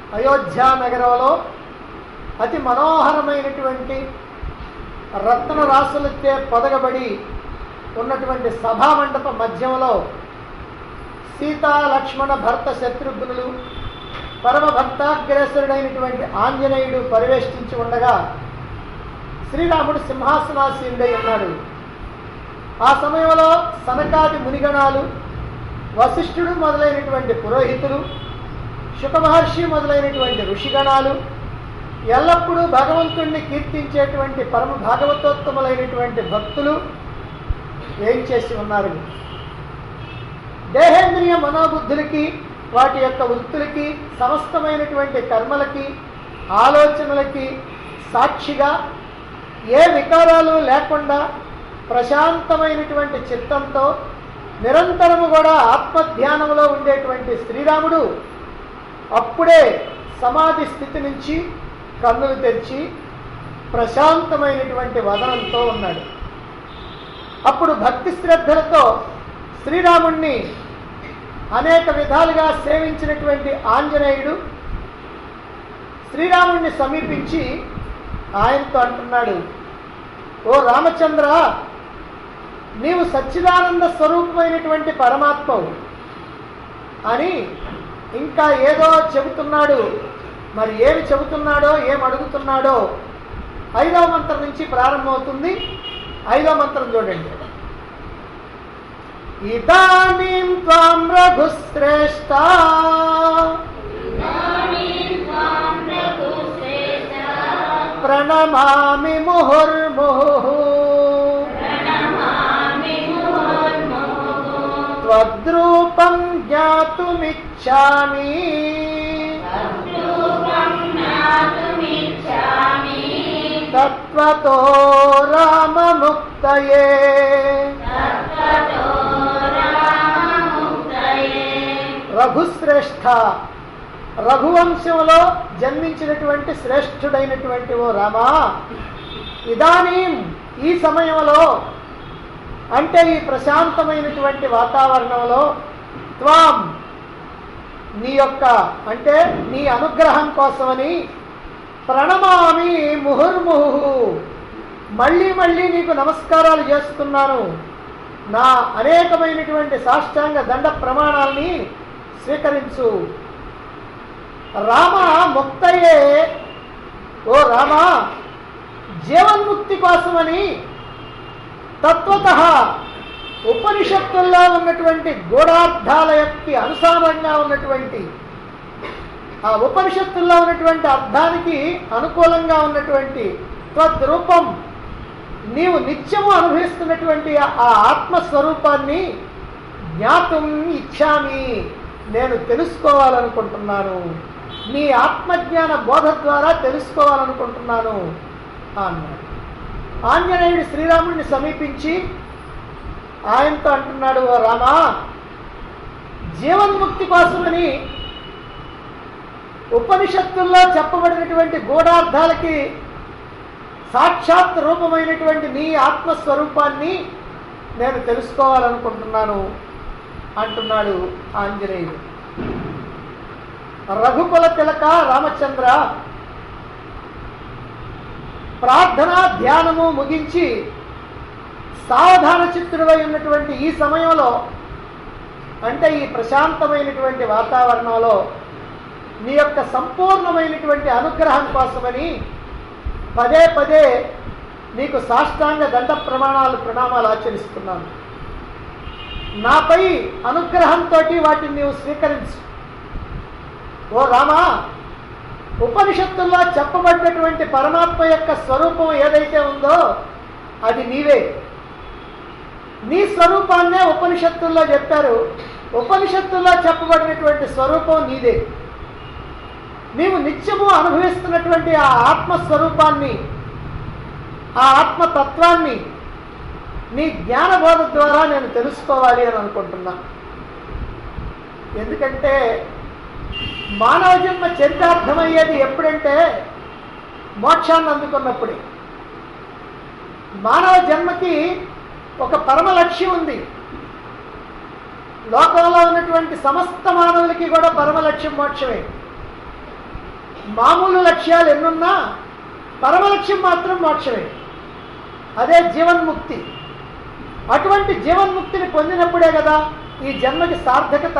అయోధ్య నగరంలో అతి మనోహరమైనటువంటి రత్న రాసులతో పొదగబడి ఉన్నటువంటి సభామండప మధ్యంలో సీతా లక్ష్మణ భర్త శత్రుఘ్నులు పరమ భక్తాగ్రేసరుడైనటువంటి ఆంజనేయుడు పరివేష్టించి ఉండగా శ్రీరాముడు సింహాసనాసీనుడై ఉన్నాడు ఆ సమయంలో సనకాది మునిగణాలు వశిష్ఠుడు మొదలైనటువంటి పురోహితులు శుకమహర్షి మొదలైనటువంటి ఋషిగణాలు ఎల్లప్పుడూ భగవంతుణ్ణి కీర్తించేటువంటి పరమ భాగవతోత్తములైనటువంటి భక్తులు ఏం చేసి ఉన్నారు దేహేంద్రియ మనోబుద్ధులకి వాటి యొక్క వృత్తులకి సమస్తమైనటువంటి కర్మలకి ఆలోచనలకి సాక్షిగా ఏ వికారాలు లేకుండా ప్రశాంతమైనటువంటి చిత్తంతో నిరంతరము కూడా ఆత్మధ్యానంలో ఉండేటువంటి శ్రీరాముడు అప్పుడే సమాధి స్థితి నుంచి కన్నులు తెరిచి ప్రశాంతమైనటువంటి వదనంతో ఉన్నాడు అప్పుడు భక్తి శ్రద్ధలతో శ్రీరాముణ్ణి అనేక విధాలుగా సేవించినటువంటి ఆంజనేయుడు శ్రీరాముణ్ణి సమీపించి ఆయనతో అంటున్నాడు ఓ రామచంద్ర నీవు సచ్చిదానంద స్వరూపమైనటువంటి పరమాత్మవు అని ఇంకా ఏదో చెబుతున్నాడు మరి ఏమి చెబుతున్నాడో ఏం అడుగుతున్నాడో ఐదవ మంత్రం నుంచి ప్రారంభమవుతుంది ఐదవ మంత్రం చూడండి ఇదానీం త్వాం రఘుశ్రేష్ట ప్రణమామి ముహుర్ముహు త్వద్రూపం జ్ఞాతుమిచ్చామి తత్వతో రామముక్తయే రఘుశ్రేష్ఠ రఘువంశంలో జన్మించినటువంటి శ్రేష్ఠుడైనటువంటి ఓ రామా ఇదానీం ఈ సమయంలో అంటే ఈ ప్రశాంతమైనటువంటి వాతావరణంలో త్వాం నీ యొక్క అంటే నీ అనుగ్రహం కోసమని ప్రణమామి ముహుర్ముహు మళ్ళీ మళ్ళీ నీకు నమస్కారాలు చేస్తున్నాను నా అనేకమైనటువంటి సాష్టాంగ దండ ప్రమాణాల్ని స్వీకరించు రామ ముక్తయే ఓ రామ జీవన్ముక్తి కోసమని తత్వత ఉపనిషత్తుల్లో ఉన్నటువంటి గూఢార్థాల యొక్క అనుసారంగా ఉన్నటువంటి ఆ ఉపనిషత్తుల్లో ఉన్నటువంటి అర్థానికి అనుకూలంగా ఉన్నటువంటి త్వద్రూపం నీవు నిత్యము అనుభవిస్తున్నటువంటి ఆ ఆత్మస్వరూపాన్ని జ్ఞాతం ఇచ్చామి నేను తెలుసుకోవాలనుకుంటున్నాను నీ ఆత్మజ్ఞాన బోధ ద్వారా తెలుసుకోవాలనుకుంటున్నాను అన్నాడు ఆంజనేయుడు శ్రీరాముడిని సమీపించి ఆయనతో అంటున్నాడు ఓ రామా జీవన్ముక్తి కోసమని ఉపనిషత్తుల్లో చెప్పబడినటువంటి గూఢార్థాలకి సాక్షాత్ రూపమైనటువంటి నీ ఆత్మస్వరూపాన్ని నేను తెలుసుకోవాలనుకుంటున్నాను అంటున్నాడు ఆంజనేయుడు రఘుకుల తిలక రామచంద్ర ప్రార్థన ధ్యానము ముగించి సావధాన చిత్తుడై ఉన్నటువంటి ఈ సమయంలో అంటే ఈ ప్రశాంతమైనటువంటి వాతావరణంలో నీ యొక్క సంపూర్ణమైనటువంటి అనుగ్రహం కోసమని పదే పదే నీకు సాష్టాంగ దండ ప్రమాణాలు ప్రణామాలు ఆచరిస్తున్నాను నాపై అనుగ్రహంతో వాటిని నీవు స్వీకరించు ఓ రామా ఉపనిషత్తుల్లో చెప్పబడినటువంటి పరమాత్మ యొక్క స్వరూపం ఏదైతే ఉందో అది నీవే నీ స్వరూపాన్నే ఉపనిషత్తుల్లో చెప్పారు ఉపనిషత్తుల్లో చెప్పబడినటువంటి స్వరూపం నీదే నీవు నిత్యము అనుభవిస్తున్నటువంటి ఆ ఆత్మస్వరూపాన్ని ఆ ఆత్మతత్వాన్ని నీ జ్ఞానబోధ ద్వారా నేను తెలుసుకోవాలి అని అనుకుంటున్నా ఎందుకంటే మానవ జన్మ చరితార్థమయ్యేది ఎప్పుడంటే మోక్షాన్ని అందుకున్నప్పుడే మానవ జన్మకి ఒక పరమ లక్ష్యం ఉంది లోకంలో ఉన్నటువంటి సమస్త మానవులకి కూడా పరమ లక్ష్యం మోక్షమే మామూలు లక్ష్యాలు ఎన్నున్నా పరమ లక్ష్యం మాత్రం మోక్షమే అదే జీవన్ముక్తి అటువంటి జీవన్ముక్తిని పొందినప్పుడే కదా ఈ జన్మకి సార్థకత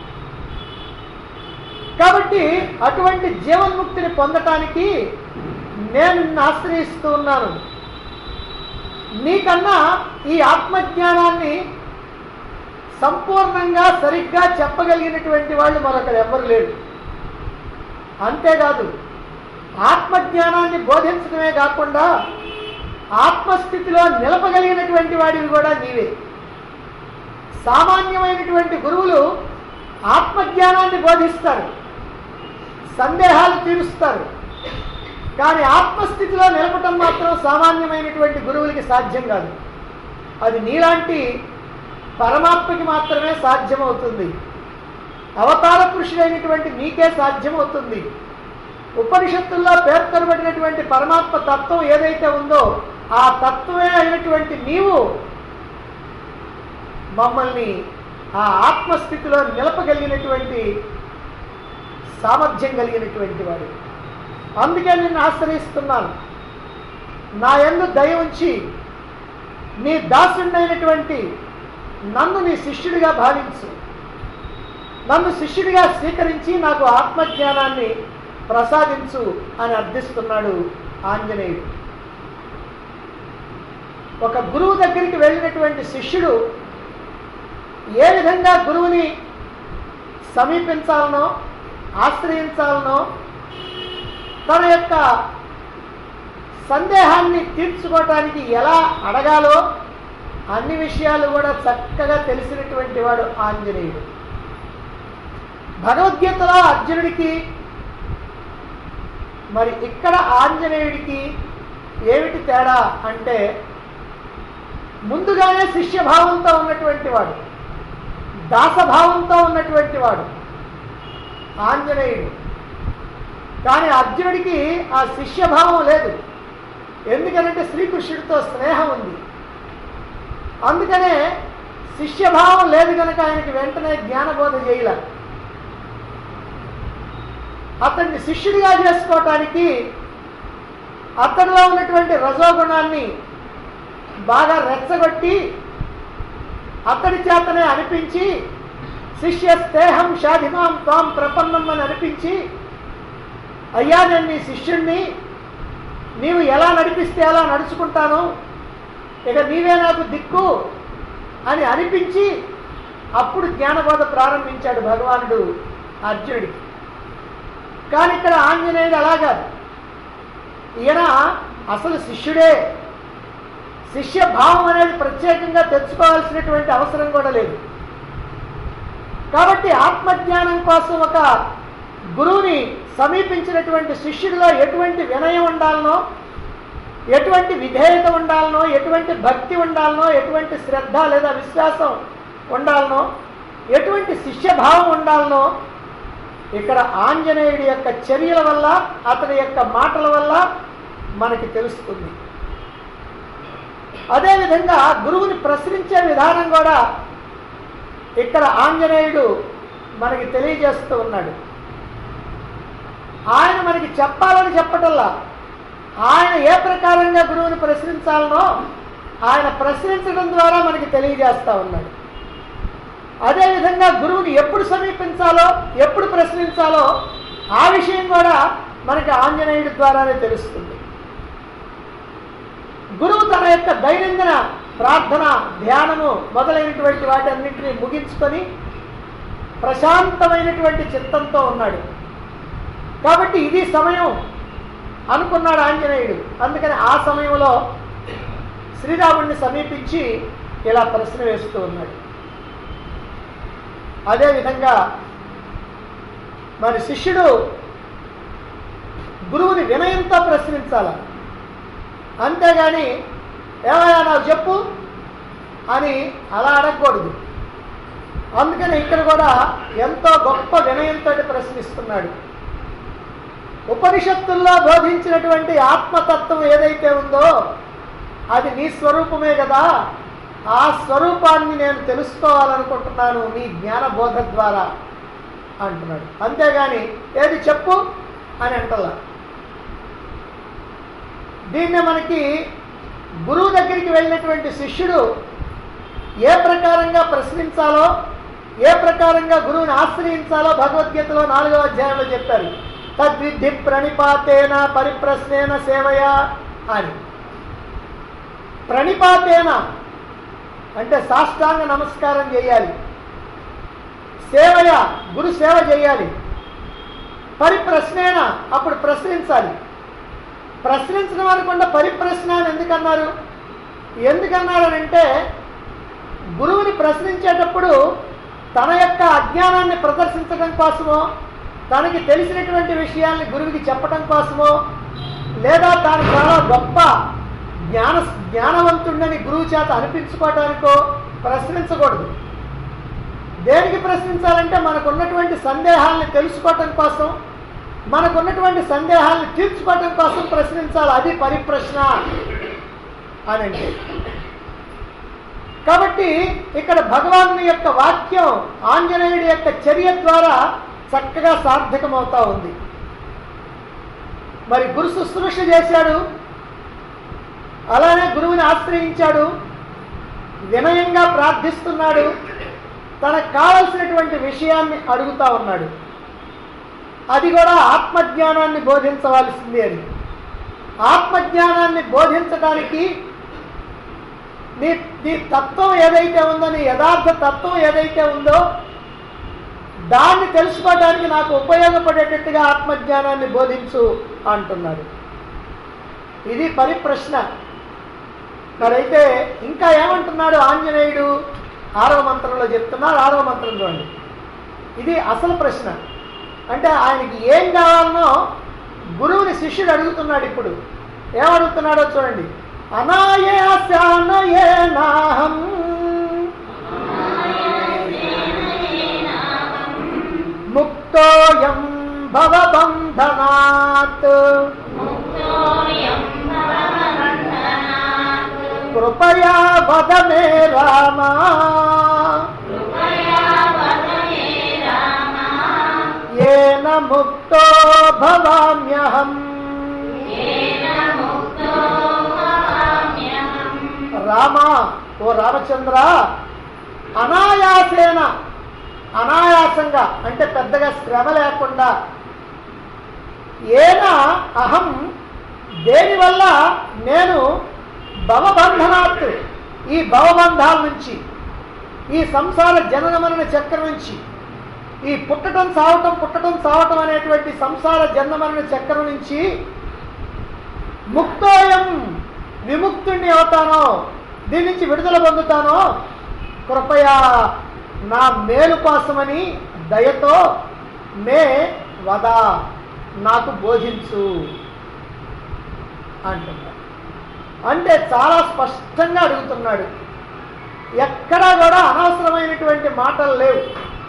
కాబట్టి అటువంటి జీవన్ముక్తిని పొందటానికి నేను నిన్ను ఆశ్రయిస్తూ ఉన్నాను నీకన్నా ఈ ఆత్మజ్ఞానాన్ని సంపూర్ణంగా సరిగ్గా చెప్పగలిగినటువంటి వాళ్ళు మరొకరు ఎవ్వరు లేరు అంతేకాదు ఆత్మజ్ఞానాన్ని బోధించడమే కాకుండా ఆత్మస్థితిలో నిలపగలిగినటువంటి వాడివి కూడా నీవే సామాన్యమైనటువంటి గురువులు ఆత్మజ్ఞానాన్ని బోధిస్తారు సందేహాలు తీరుస్తారు కానీ ఆత్మస్థితిలో నిలపటం మాత్రం సామాన్యమైనటువంటి గురువులకి సాధ్యం కాదు అది నీలాంటి పరమాత్మకి మాత్రమే సాధ్యమవుతుంది అవతార పురుషుడైనటువంటి నీకే సాధ్యమవుతుంది ఉపనిషత్తుల్లో పేర్కొనబడినటువంటి పరమాత్మ తత్వం ఏదైతే ఉందో ఆ తత్వమే అయినటువంటి నీవు మమ్మల్ని ఆ ఆత్మస్థితిలో నిలపగలిగినటువంటి సామర్థ్యం కలిగినటువంటి వాడు అందుకే నిన్ను ఆశ్రయిస్తున్నాను నా ఎందు దయ ఉంచి నీ దాసుడైనటువంటి నన్ను నీ శిష్యుడిగా భావించు నన్ను శిష్యుడిగా స్వీకరించి నాకు ఆత్మజ్ఞానాన్ని ప్రసాదించు అని అర్థిస్తున్నాడు ఆంజనేయుడు ఒక గురువు దగ్గరికి వెళ్ళినటువంటి శిష్యుడు ఏ విధంగా గురువుని సమీపించాలనో ఆశ్రయించాలనో తన యొక్క సందేహాన్ని తీర్చుకోవటానికి ఎలా అడగాలో అన్ని విషయాలు కూడా చక్కగా తెలిసినటువంటి వాడు ఆంజనేయుడు భగవద్గీతలో అర్జునుడికి మరి ఇక్కడ ఆంజనేయుడికి ఏమిటి తేడా అంటే ముందుగానే శిష్యభావంతో ఉన్నటువంటి వాడు దాసభావంతో ఉన్నటువంటి వాడు ఆంజనేయుడు కానీ అర్జునుడికి ఆ శిష్యభావం లేదు ఎందుకనంటే శ్రీకృష్ణుడితో స్నేహం ఉంది అందుకనే శిష్యభావం లేదు కనుక ఆయనకి వెంటనే జ్ఞానబోధ చేయలే అతన్ని శిష్యుడిగా చేసుకోవటానికి అతనిలో ఉన్నటువంటి రజోగుణాన్ని బాగా రెచ్చగొట్టి అతడి చేతనే అనిపించి శిష్య స్నేహం షాధిమాం తాం ప్రపన్నం అని అనిపించి అయ్యా నేను నీ శిష్యుణ్ణి నీవు ఎలా నడిపిస్తే అలా నడుచుకుంటాను ఇక నీవే నాకు దిక్కు అని అనిపించి అప్పుడు జ్ఞానబోధ ప్రారంభించాడు భగవానుడు అర్జునుడికి కానీ ఇక్కడ ఆంజనేయుడు అలాగా ఈయన అసలు శిష్యుడే శిష్య భావం అనేది ప్రత్యేకంగా తెచ్చుకోవాల్సినటువంటి అవసరం కూడా లేదు కాబట్టి ఆత్మజ్ఞానం కోసం ఒక గురువుని సమీపించినటువంటి శిష్యుడిలో ఎటువంటి వినయం ఉండాలనో ఎటువంటి విధేయత ఉండాలనో ఎటువంటి భక్తి ఉండాలనో ఎటువంటి శ్రద్ధ లేదా విశ్వాసం ఉండాలనో ఎటువంటి శిష్యభావం ఉండాలనో ఇక్కడ ఆంజనేయుడి యొక్క చర్యల వల్ల అతని యొక్క మాటల వల్ల మనకి తెలుస్తుంది అదేవిధంగా గురువుని ప్రశ్నించే విధానం కూడా ఇక్కడ ఆంజనేయుడు మనకి తెలియజేస్తూ ఉన్నాడు ఆయన మనకి చెప్పాలని చెప్పటల్లా ఆయన ఏ ప్రకారంగా గురువుని ప్రశ్నించాలనో ఆయన ప్రశ్నించడం ద్వారా మనకి తెలియజేస్తా ఉన్నాడు అదేవిధంగా గురువుని ఎప్పుడు సమీపించాలో ఎప్పుడు ప్రశ్నించాలో ఆ విషయం కూడా మనకి ఆంజనేయుడి ద్వారానే తెలుస్తుంది గురువు తన యొక్క దైనందిన ప్రార్థన ధ్యానము మొదలైనటువంటి వాటన్నింటినీ ముగించుకొని ప్రశాంతమైనటువంటి చిత్తంతో ఉన్నాడు కాబట్టి ఇది సమయం అనుకున్నాడు ఆంజనేయుడు అందుకని ఆ సమయంలో శ్రీరాముడిని సమీపించి ఇలా ప్రశ్న వేస్తూ ఉన్నాడు అదేవిధంగా మరి శిష్యుడు గురువుని వినయంతో ప్రశ్నించాల అంతేగాని ఏమయ్యా నాకు చెప్పు అని అలా అడగకూడదు అందుకని ఇక్కడ కూడా ఎంతో గొప్ప వినయంతో ప్రశ్నిస్తున్నాడు ఉపనిషత్తుల్లో బోధించినటువంటి ఆత్మతత్వం ఏదైతే ఉందో అది నీ స్వరూపమే కదా ఆ స్వరూపాన్ని నేను తెలుసుకోవాలనుకుంటున్నాను నీ జ్ఞాన బోధ ద్వారా అంటున్నాడు అంతేగాని ఏది చెప్పు అని అంటలా దీన్నే మనకి గురువు దగ్గరికి వెళ్ళినటువంటి శిష్యుడు ఏ ప్రకారంగా ప్రశ్నించాలో ఏ ప్రకారంగా గురువుని ఆశ్రయించాలో భగవద్గీతలో నాలుగవ అధ్యాయంలో చెప్పారు తద్విద్ధి ప్రణిపాతేన పరిప్రశ్నేన సేవయ అని ప్రణిపాతేన అంటే సాష్టాంగ నమస్కారం చేయాలి సేవయ గురు సేవ చేయాలి పరిప్రశ్నేన అప్పుడు ప్రశ్నించాలి ప్రశ్నించడం అనకుండా పరిప్రశ్న అని ఎందుకన్నారు ఎందుకన్నారనంటే గురువుని ప్రశ్నించేటప్పుడు తన యొక్క అజ్ఞానాన్ని ప్రదర్శించడం కోసమో తనకి తెలిసినటువంటి విషయాల్ని గురువుకి చెప్పడం కోసమో లేదా తాను చాలా గొప్ప జ్ఞాన జ్ఞానవంతుడని గురువు చేత అనిపించుకోవడానికో ప్రశ్నించకూడదు దేనికి ప్రశ్నించాలంటే మనకున్నటువంటి సందేహాల్ని తెలుసుకోవటం కోసం మనకున్నటువంటి సందేహాలను తీర్చుకోవటం కోసం ప్రశ్నించాలి అది పరిప్రశ్న అని అంటే కాబట్టి ఇక్కడ భగవాను యొక్క వాక్యం ఆంజనేయుడి యొక్క చర్య ద్వారా చక్కగా సార్థకమవుతా ఉంది మరి గురు శుశ్రూష చేశాడు అలానే గురువుని ఆశ్రయించాడు వినయంగా ప్రార్థిస్తున్నాడు తనకు కావలసినటువంటి విషయాన్ని అడుగుతా ఉన్నాడు అది కూడా ఆత్మజ్ఞానాన్ని బోధించవలసింది అని ఆత్మజ్ఞానాన్ని బోధించడానికి నీ నీ తత్వం ఏదైతే ఉందో నీ యథార్థ తత్వం ఏదైతే ఉందో దాన్ని తెలుసుకోవడానికి నాకు ఉపయోగపడేటట్టుగా ఆత్మజ్ఞానాన్ని బోధించు అంటున్నాడు ఇది పరిప్రశ్న మరైతే ఇంకా ఏమంటున్నాడు ఆంజనేయుడు ఆరవ మంత్రంలో చెప్తున్నారు ఆరవ మంత్రం చూడండి ఇది అసలు ప్రశ్న అంటే ఆయనకి ఏం కావాలనో గురువుని శిష్యుడు అడుగుతున్నాడు ఇప్పుడు ఏమడుగుతున్నాడో చూడండి అనాయాసానయేనాహం ముక్తోయం భవబంధనాత్ కృపయా వద మే రామా ఏన ముక్తో భవామ్యహం రామా ఓ రామచంద్ర అనాయాసేన అనాయాసంగా అంటే పెద్దగా శ్రమ లేకుండా ఏన అహం దేనివల్ల నేను భవబంధనాత్ ఈ భవబంధాల నుంచి ఈ సంసార జనన మరణ చక్రం నుంచి ఈ పుట్టడం సావటం పుట్టడం సావటం అనేటువంటి సంసార జన్మ మరణ చక్రం నుంచి ముక్తోయం విముక్తుణ్ణి అవుతానో దీని నుంచి విడుదల పొందుతానో కృపయా నా మేలు కోసమని దయతో మే వద నాకు బోధించు అంటున్నాడు అంటే చాలా స్పష్టంగా అడుగుతున్నాడు ఎక్కడా కూడా అనవసరమైనటువంటి మాటలు లేవు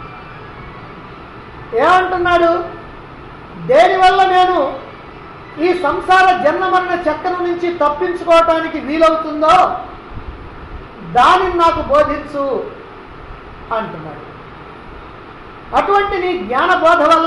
ఏమంటున్నాడు దేనివల్ల నేను ఈ సంసార జన్మ మరణ చక్రం నుంచి తప్పించుకోవటానికి వీలవుతుందో దానిని నాకు బోధించు అంటున్నాడు అటువంటి నీ జ్ఞానబోధ వల్ల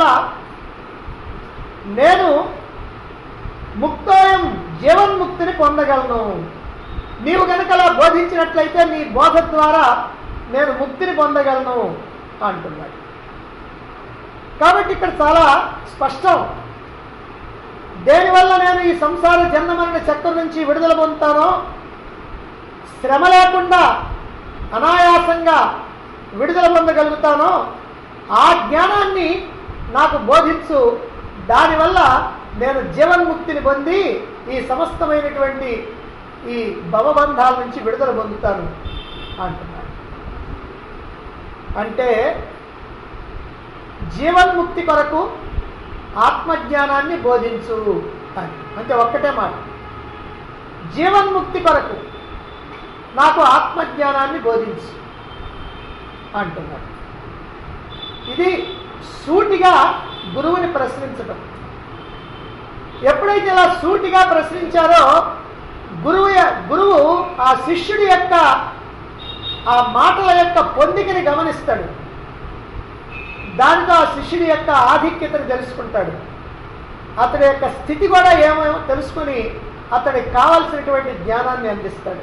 నేను ముక్తోయం జీవన్ముక్తిని పొందగలను నీవు కనుక అలా బోధించినట్లయితే నీ బోధ ద్వారా నేను ముక్తిని పొందగలను అంటున్నాడు కాబట్టి ఇక్కడ చాలా స్పష్టం దేనివల్ల నేను ఈ సంసార జన్మమరణ చక్రం నుంచి విడుదల పొందుతానో శ్రమ లేకుండా అనాయాసంగా విడుదల పొందగలుగుతానో ఆ జ్ఞానాన్ని నాకు బోధించు దానివల్ల నేను జీవన్ముక్తిని పొంది ఈ సమస్తమైనటువంటి ఈ భవబంధాల నుంచి విడుదల పొందుతాను అంటున్నాడు అంటే జీవన్ముక్తి కొరకు ఆత్మజ్ఞానాన్ని బోధించు అని అంటే ఒక్కటే మాట జీవన్ముక్తి కొరకు నాకు ఆత్మజ్ఞానాన్ని బోధించు అంటున్నాడు ఇది సూటిగా గురువుని ప్రశ్నించడం ఎప్పుడైతే ఇలా సూటిగా ప్రశ్నించారో గురువు య- గురువు ఆ శిష్యుడి యొక్క ఆ మాటల యొక్క పొందికని గమనిస్తాడు దానితో ఆ శిష్యుడి యొక్క ఆధిక్యతను తెలుసుకుంటాడు అతడి యొక్క స్థితి కూడా ఏమో తెలుసుకుని అతడికి కావలసినటువంటి జ్ఞానాన్ని అందిస్తాడు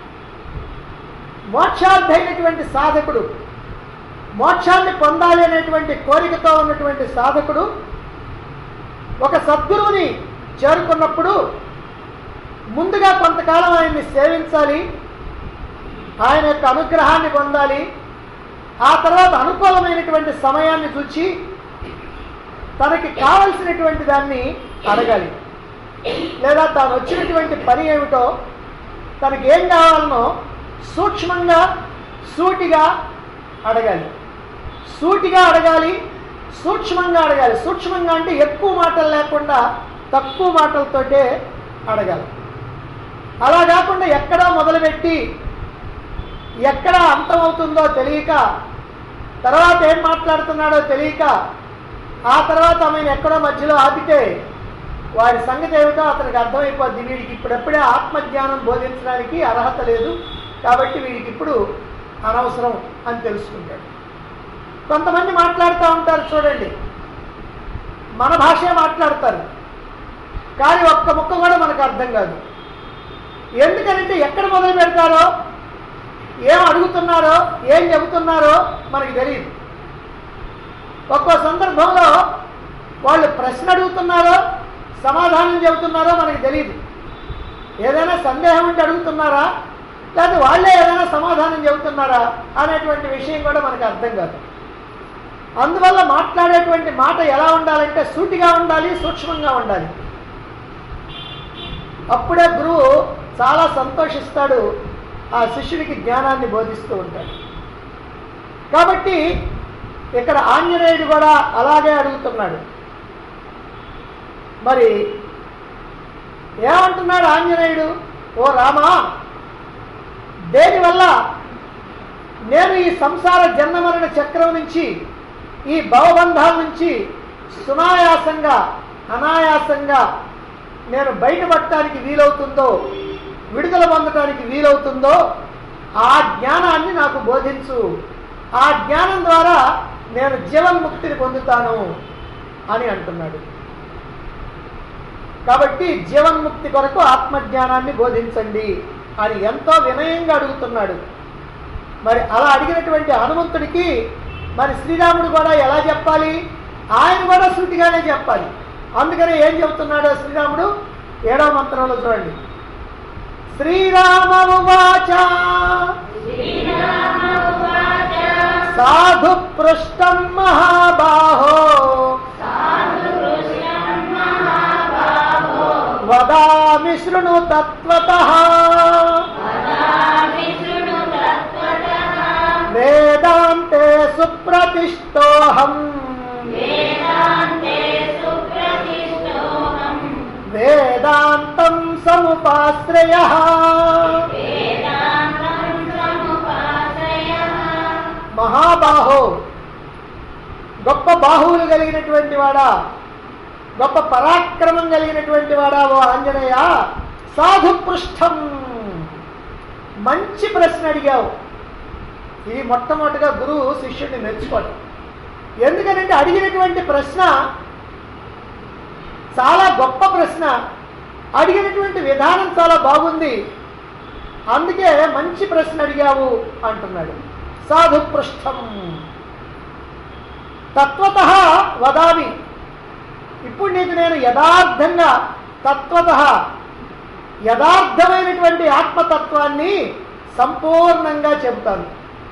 మోక్షార్థైనటువంటి సాధకుడు మోక్షాన్ని పొందాలి అనేటువంటి కోరికతో ఉన్నటువంటి సాధకుడు ఒక సద్గురువుని చేరుకున్నప్పుడు ముందుగా కొంతకాలం ఆయన్ని సేవించాలి ఆయన యొక్క అనుగ్రహాన్ని పొందాలి ఆ తర్వాత అనుకూలమైనటువంటి సమయాన్ని చూచి తనకి కావలసినటువంటి దాన్ని అడగాలి లేదా తాను వచ్చినటువంటి పని ఏమిటో తనకి ఏం కావాలనో సూక్ష్మంగా సూటిగా అడగాలి సూటిగా అడగాలి సూక్ష్మంగా అడగాలి సూక్ష్మంగా అంటే ఎక్కువ మాటలు లేకుండా తక్కువ మాటలతోటే అడగాలి అలా కాకుండా ఎక్కడో మొదలుపెట్టి ఎక్కడ అంతమవుతుందో తెలియక తర్వాత ఏం మాట్లాడుతున్నాడో తెలియక ఆ తర్వాత ఆమెను ఎక్కడో మధ్యలో ఆపితే వారి సంగతి ఏమిటో అతనికి అర్థమైపోద్ది వీడికి ఇప్పుడెప్పుడే ఆత్మజ్ఞానం బోధించడానికి అర్హత లేదు కాబట్టి వీడికి ఇప్పుడు అనవసరం అని తెలుసుకుంటాడు కొంతమంది మాట్లాడుతూ ఉంటారు చూడండి మన భాషే మాట్లాడతారు కానీ ఒక్క ముక్క కూడా మనకు అర్థం కాదు ఎందుకనంటే ఎక్కడ మొదలు పెడతారో ఏం అడుగుతున్నారో ఏం చెబుతున్నారో మనకి తెలియదు ఒక్కో సందర్భంలో వాళ్ళు ప్రశ్న అడుగుతున్నారో సమాధానం చెబుతున్నారో మనకి తెలియదు ఏదైనా సందేహం ఉంటే అడుగుతున్నారా లేదా వాళ్ళే ఏదైనా సమాధానం చెబుతున్నారా అనేటువంటి విషయం కూడా మనకు అర్థం కాదు అందువల్ల మాట్లాడేటువంటి మాట ఎలా ఉండాలంటే సూటిగా ఉండాలి సూక్ష్మంగా ఉండాలి అప్పుడే గురువు చాలా సంతోషిస్తాడు ఆ శిష్యుడికి జ్ఞానాన్ని బోధిస్తూ ఉంటాడు కాబట్టి ఇక్కడ ఆంజనేయుడు కూడా అలాగే అడుగుతున్నాడు మరి ఏమంటున్నాడు ఆంజనేయుడు ఓ రామా దేనివల్ల నేను ఈ సంసార జన్మమరణ చక్రం నుంచి ఈ భవబంధాల నుంచి సునాయాసంగా అనాయాసంగా నేను బయటపడటానికి వీలవుతుందో విడుదల పొందటానికి వీలవుతుందో ఆ జ్ఞానాన్ని నాకు బోధించు ఆ జ్ఞానం ద్వారా నేను జీవన్ముక్తిని పొందుతాను అని అంటున్నాడు కాబట్టి జీవన్ముక్తి కొరకు ఆత్మజ్ఞానాన్ని బోధించండి అని ఎంతో వినయంగా అడుగుతున్నాడు మరి అలా అడిగినటువంటి హనుమంతుడికి మరి శ్రీరాముడు కూడా ఎలా చెప్పాలి ఆయన కూడా సూటిగానే చెప్పాలి అందుకని ఏం చెబుతున్నాడో శ్రీరాముడు ఏడవ మంత్రంలో చూడండి శ్రీరామ ఉవాచ సాధు పృష్టం మహాబాహో వదామి శృణు తత్వత వేదాంతే సుప్రతిష్టోహం వేదాంతం సముపాశ్రయ మహాబాహో గొప్ప బాహువులు కలిగినటువంటి వాడా గొప్ప పరాక్రమం కలిగినటువంటి వాడా ఓ ఆంజనేయ సాధు పృష్ఠం మంచి ప్రశ్న అడిగావు ఇది మొట్టమొదటిగా గురువు శిష్యుడిని మెచ్చుకోవడం ఎందుకనంటే అడిగినటువంటి ప్రశ్న చాలా గొప్ప ప్రశ్న అడిగినటువంటి విధానం చాలా బాగుంది అందుకే మంచి ప్రశ్న అడిగావు అంటున్నాడు సాధు పృష్ఠం తత్వత వదామి ఇప్పుడు నీకు నేను యథార్థంగా తత్వత యథార్థమైనటువంటి ఆత్మతత్వాన్ని సంపూర్ణంగా చెబుతాను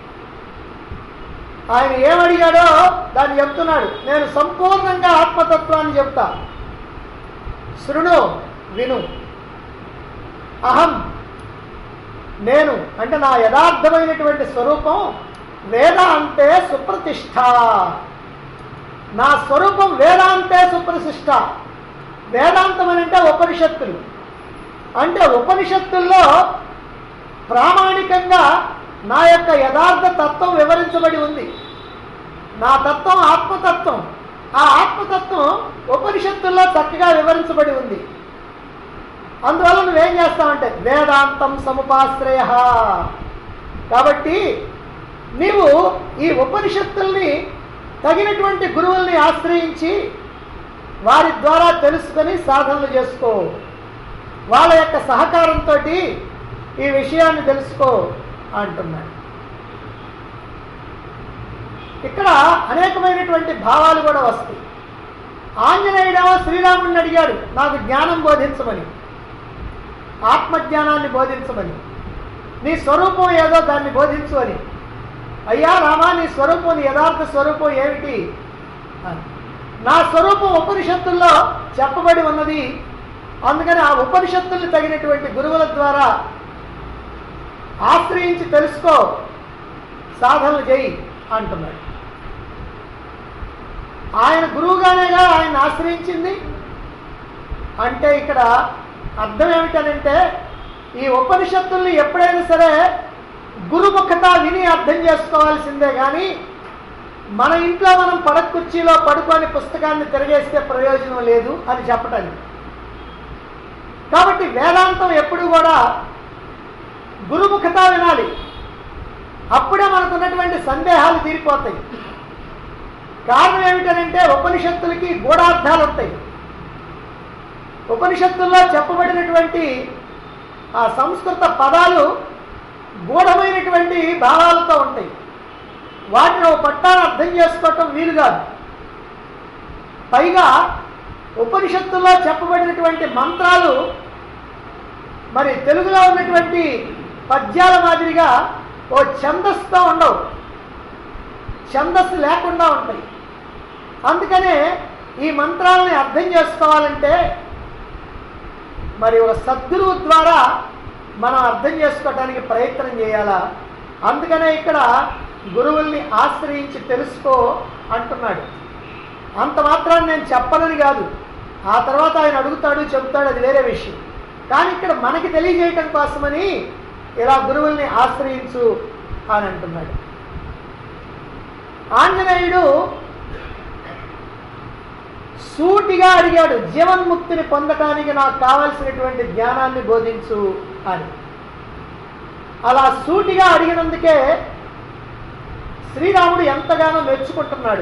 ఆయన ఏమడిగాడో దాన్ని చెప్తున్నాడు నేను సంపూర్ణంగా ఆత్మతత్వాన్ని చెప్తా శృణు విను అహం నేను అంటే నా యథార్థమైనటువంటి స్వరూపం వేదాంతే సుప్రతిష్ఠ నా స్వరూపం వేదాంతే సుప్రతిష్ఠ వేదాంతం అని అంటే ఉపనిషత్తులు అంటే ఉపనిషత్తుల్లో ప్రామాణికంగా నా యొక్క యథార్థ తత్వం వివరించబడి ఉంది నా తత్వం ఆత్మతత్వం ఆ ఆత్మతత్వం ఉపనిషత్తుల్లో చక్కగా వివరించబడి ఉంది అందువల్ల నువ్వేం చేస్తావంటే వేదాంతం సముపాశ్రయ కాబట్టి నీవు ఈ ఉపనిషత్తుల్ని తగినటువంటి గురువుల్ని ఆశ్రయించి వారి ద్వారా తెలుసుకొని సాధనలు చేసుకో వాళ్ళ యొక్క సహకారంతో ఈ విషయాన్ని తెలుసుకో అంటున్నాడు ఇక్కడ అనేకమైనటువంటి భావాలు కూడా వస్తాయి ఆంజనేయుడేమో శ్రీరాముడిని అడిగాడు నాకు జ్ఞానం బోధించమని ఆత్మజ్ఞానాన్ని బోధించమని నీ స్వరూపం ఏదో దాన్ని బోధించు అని అయ్యా రామా నీ స్వరూపం నీ యథార్థ స్వరూపం ఏమిటి అని. నా స్వరూపం ఉపనిషత్తుల్లో చెప్పబడి ఉన్నది అందుకని ఆ ఉపనిషత్తుల్ని తగినటువంటి గురువుల ద్వారా ఆశ్రయించి తెలుసుకో సాధనలు చేయి అంటున్నాడు ఆయన గురువుగానేగా ఆయన ఆశ్రయించింది అంటే ఇక్కడ అర్థం ఏమిటనంటే ఈ ఉపనిషత్తుల్ని ఎప్పుడైనా సరే గురుముఖత విని అర్థం చేసుకోవాల్సిందే కానీ మన ఇంట్లో మనం పడక కుర్చీలో పడుకొని పుస్తకాన్ని తిరగేస్తే ప్రయోజనం లేదు అని చెప్పటానికి కాబట్టి వేదాంతం ఎప్పుడు కూడా గురుముఖత వినాలి అప్పుడే మనకున్నటువంటి సందేహాలు తీరిపోతాయి కారణం ఏమిటనంటే ఉపనిషత్తులకి గూఢార్థాలు ఉంటాయి ఉపనిషత్తుల్లో చెప్పబడినటువంటి ఆ సంస్కృత పదాలు గూఢమైనటువంటి భావాలతో ఉంటాయి వాటిని ఒక పట్టాన్ని అర్థం చేసుకోవటం వీలు కాదు పైగా ఉపనిషత్తుల్లో చెప్పబడినటువంటి మంత్రాలు మరి తెలుగులో ఉన్నటువంటి పద్యాల మాదిరిగా ఓ ఛందస్తో ఉండవు ఛందస్సు లేకుండా ఉంటాయి అందుకనే ఈ మంత్రాలని అర్థం చేసుకోవాలంటే మరి ఒక సద్గురువు ద్వారా మనం అర్థం చేసుకోవడానికి ప్రయత్నం చేయాలా అందుకనే ఇక్కడ గురువుల్ని ఆశ్రయించి తెలుసుకో అంటున్నాడు అంత మాత్రాన్ని నేను చెప్పనని కాదు ఆ తర్వాత ఆయన అడుగుతాడు చెబుతాడు అది వేరే విషయం కానీ ఇక్కడ మనకి తెలియజేయటం కోసమని ఇలా గురువుల్ని ఆశ్రయించు అని అంటున్నాడు ఆంజనేయుడు సూటిగా అడిగాడు జీవన్ముక్తిని పొందటానికి నాకు కావలసినటువంటి జ్ఞానాన్ని బోధించు అని అలా సూటిగా అడిగినందుకే శ్రీరాముడు ఎంతగానో మెచ్చుకుంటున్నాడు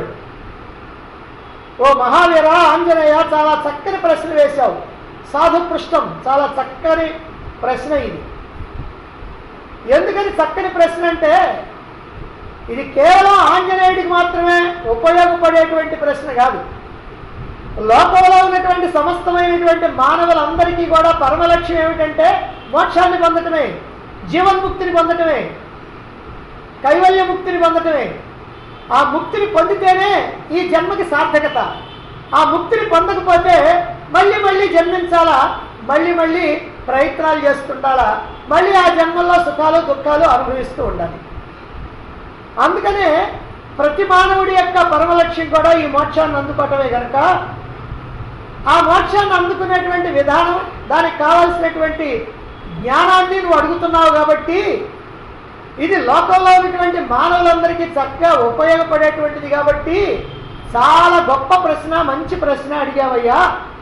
ఓ మహావీర ఆంజనేయ చాలా చక్కని ప్రశ్న వేశావు సాధు పృష్టం చాలా చక్కని ప్రశ్న ఇది ఎందుకని చక్కని ప్రశ్న అంటే ఇది కేవలం ఆంజనేయుడికి మాత్రమే ఉపయోగపడేటువంటి ప్రశ్న కాదు లోకంలో ఉన్నటువంటి సమస్తమైనటువంటి మానవులందరికీ కూడా పరమ లక్ష్యం ఏమిటంటే మోక్షాన్ని పొందటమే జీవన్ముక్తిని పొందటమే కైవల్య ముక్తిని పొందటమే ఆ ముక్తిని పొందితేనే ఈ జన్మకి సార్థకత ఆ ముక్తిని పొందకపోతే మళ్ళీ మళ్ళీ జన్మించాలా మళ్ళీ మళ్ళీ ప్రయత్నాలు చేస్తుండాలా మళ్ళీ ఆ జన్మల్లో సుఖాలు దుఃఖాలు అనుభవిస్తూ ఉండాలి అందుకనే ప్రతి మానవుడి యొక్క పరమ లక్ష్యం కూడా ఈ మోక్షాన్ని అందుకోవటమే కనుక ఆ మోక్షాన్ని అందుకునేటువంటి విధానం దానికి కావాల్సినటువంటి జ్ఞానాన్ని నువ్వు అడుగుతున్నావు కాబట్టి ఇది లోకంలో ఉన్నటువంటి మానవులందరికీ చక్కగా ఉపయోగపడేటువంటిది కాబట్టి చాలా గొప్ప ప్రశ్న మంచి ప్రశ్న అడిగావయ్యా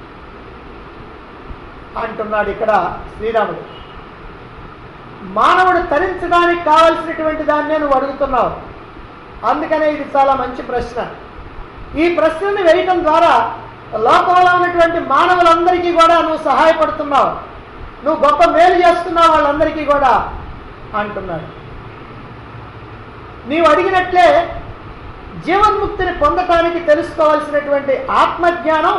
అంటున్నాడు ఇక్కడ శ్రీరాముడు మానవుడు తరించడానికి కావలసినటువంటి దాన్నే నువ్వు అడుగుతున్నావు అందుకనే ఇది చాలా మంచి ప్రశ్న ఈ ప్రశ్నని వేయటం ద్వారా లోకంలో ఉన్నటువంటి మానవులందరికీ కూడా నువ్వు సహాయపడుతున్నావు నువ్వు గొప్ప మేలు చేస్తున్నావు వాళ్ళందరికీ కూడా అంటున్నాడు నీవు అడిగినట్లే జీవన్ముక్తిని పొందటానికి తెలుసుకోవాల్సినటువంటి ఆత్మజ్ఞానం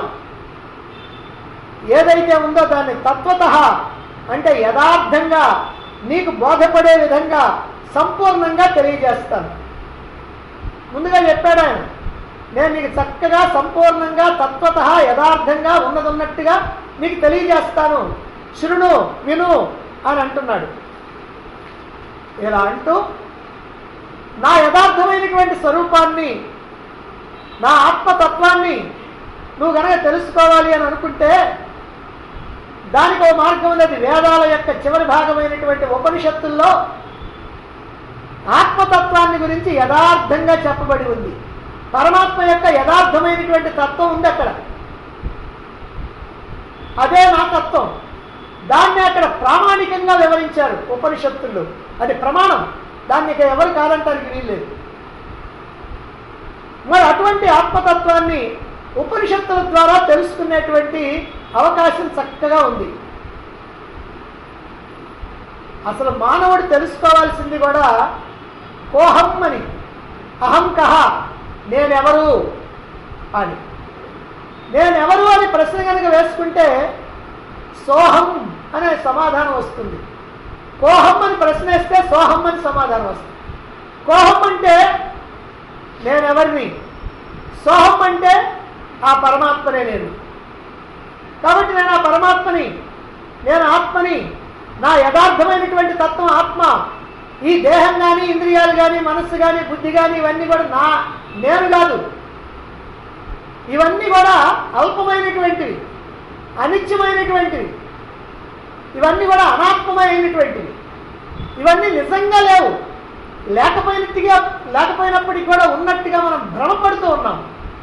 ఏదైతే ఉందో దాన్ని తత్వత అంటే యథార్థంగా నీకు బోధపడే విధంగా సంపూర్ణంగా తెలియజేస్తాను ముందుగా చెప్పాడు ఆయన నేను నీకు చక్కగా సంపూర్ణంగా తత్వత యథార్థంగా ఉన్నదున్నట్టుగా నీకు తెలియజేస్తాను శృణు విను అని అంటున్నాడు ఇలా అంటూ నా యథార్థమైనటువంటి స్వరూపాన్ని నా ఆత్మతత్వాన్ని నువ్వు కనుక తెలుసుకోవాలి అని అనుకుంటే దానికి ఒక మార్గం ఉన్నది వేదాల యొక్క చివరి భాగమైనటువంటి ఉపనిషత్తుల్లో ఆత్మతత్వాన్ని గురించి యథార్థంగా చెప్పబడి ఉంది పరమాత్మ యొక్క యథార్థమైనటువంటి తత్వం ఉంది అక్కడ అదే నా తత్వం దాన్ని అక్కడ ప్రామాణికంగా వివరించారు ఉపనిషత్తుల్లో అది ప్రమాణం దాన్ని ఇక ఎవరు కాదంటానికి వీల్లేదు మరి అటువంటి ఆత్మతత్వాన్ని ఉపనిషత్తుల ద్వారా తెలుసుకునేటువంటి అవకాశం చక్కగా ఉంది అసలు మానవుడు తెలుసుకోవాల్సింది కూడా కోహం అని అహం కహ నేనెవరు అని నేనెవరు అని ప్రశ్న కనుక వేసుకుంటే సోహం అనే సమాధానం వస్తుంది కోహం అని ప్రశ్న వేస్తే సోహం అని సమాధానం వస్తుంది కోహం అంటే నేనెవరిని సోహం అంటే ఆ పరమాత్మనే నేను కాబట్టి నేను ఆ పరమాత్మని నేను ఆత్మని నా యథార్థమైనటువంటి తత్వం ఆత్మ ఈ దేహం కానీ ఇంద్రియాలు కానీ మనస్సు కానీ బుద్ధి కానీ ఇవన్నీ కూడా నా నేను కాదు ఇవన్నీ కూడా అల్పమైనటువంటివి అనిత్యమైనటువంటివి ఇవన్నీ కూడా అనాత్మమైనటువంటివి ఇవన్నీ నిజంగా లేవు లేకపోయినట్టుగా లేకపోయినప్పటికీ కూడా ఉన్నట్టుగా మనం భ్రమపడుతూ ఉన్నాం